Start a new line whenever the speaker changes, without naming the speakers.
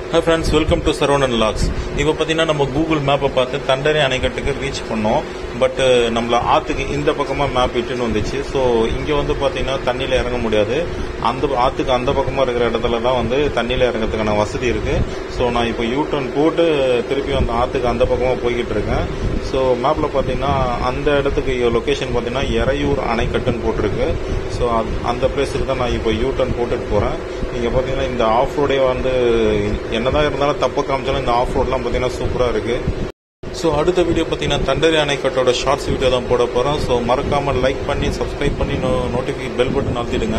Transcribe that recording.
hi friends welcome to Saravanan logs இப்போ பார்த்தீங்கன்னா நம்ம கூகுள் மேப்பை பார்த்து தண்டரை அணைக்கட்டுக்கு ரீச் பண்ணோம் பட் நம்மள ஆற்றுக்கு இந்த பக்கமாக மேப் இட்டுன்னு வந்துச்சு ஸோ இங்கே வந்து பார்த்தீங்கன்னா தண்ணியில் இறங்க முடியாது அந்த ஆற்றுக்கு அந்த பக்கமாக இருக்கிற இடத்துல தான் வந்து தண்ணியில் இறங்கிறதுக்கான வசதி இருக்குது ஸோ நான் இப்போ யூ டர்ன் போட்டு திருப்பி அந்த ஆற்றுக்கு அந்த பக்கமாக போய்கிட்டு இருக்கேன் ஸோ மேப்பில் பார்த்தீங்கன்னா அந்த இடத்துக்கு லொக்கேஷன் பார்த்தீங்கன்னா எறையூர் அணைக்கட்டுன்னு போட்டிருக்கு ஸோ அந்த பிளேஸுக்கு தான் நான் இப்போ யூ டர்ன் போட்டுட்டு போகிறேன் நீங்கள் பார்த்தீங்கன்னா இந்த ஆஃப் ரோடே வந்து என்னதான் இருந்தாலும் தப்பு காமிச்சாலும் இந்த ஆஃப் ரோட்லாம் பார்த்தீங்கன்னா சூப்பராக இருக்குது ஸோ அடுத்த வீடியோ பார்த்தீங்கன்னா தண்டரி அணைக்கட்டோட ஷார்ட்ஸ் வீடியோ தான் போட போகிறோம் ஸோ மறக்காமல் லைக் பண்ணி சப்ஸ்கிரைப் பண்ணி நோ நோட்டிஃபிகேட் பெல் பட்டன் அழுத்திடுங்க